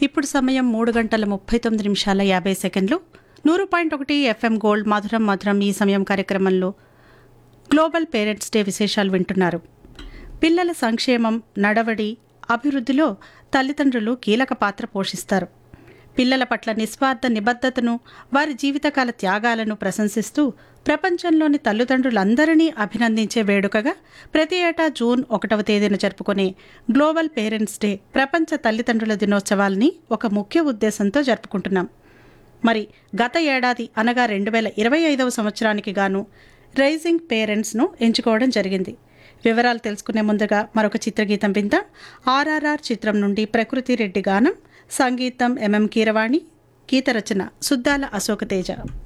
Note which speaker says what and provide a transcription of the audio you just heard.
Speaker 1: ఇప్పుడు సమయం మూడు గంటల ముప్పై తొమ్మిది నిమిషాల యాభై సెకండ్లు నూరు పాయింట్ ఒకటి ఎఫ్ఎం గోల్డ్ మధురం మధురం ఈ సమయం కార్యక్రమంలో గ్లోబల్ పేరెంట్స్ డే విశేషాలు వింటున్నారు పిల్లల సంక్షేమం నడవడి అభివృద్ధిలో తల్లిదండ్రులు కీలక పాత్ర పోషిస్తారు పిల్లల పట్ల నిస్వార్థ నిబద్ధతను వారి జీవితకాల త్యాగాలను ప్రశంసిస్తూ ప్రపంచంలోని తల్లిదండ్రులందరినీ అభినందించే వేడుకగా ప్రతి ఏటా జూన్ ఒకటవ తేదీన జరుపుకునే గ్లోబల్ పేరెంట్స్ డే ప్రపంచ తల్లిదండ్రుల దినోత్సవాల్ని ఒక ముఖ్య ఉద్దేశంతో జరుపుకుంటున్నాం మరి గత ఏడాది అనగా రెండు వేల ఇరవై ఐదవ సంవత్సరానికి గాను రైజింగ్ పేరెంట్స్ను ఎంచుకోవడం జరిగింది వివరాలు తెలుసుకునే ముందుగా మరొక చిత్రగీతం విందాం ఆర్ఆర్ఆర్ చిత్రం నుండి ప్రకృతి రెడ్డి గానం సంగీతం ఎంఎం కీరవాణి గీత రచన సుద్దాల అశోక తేజ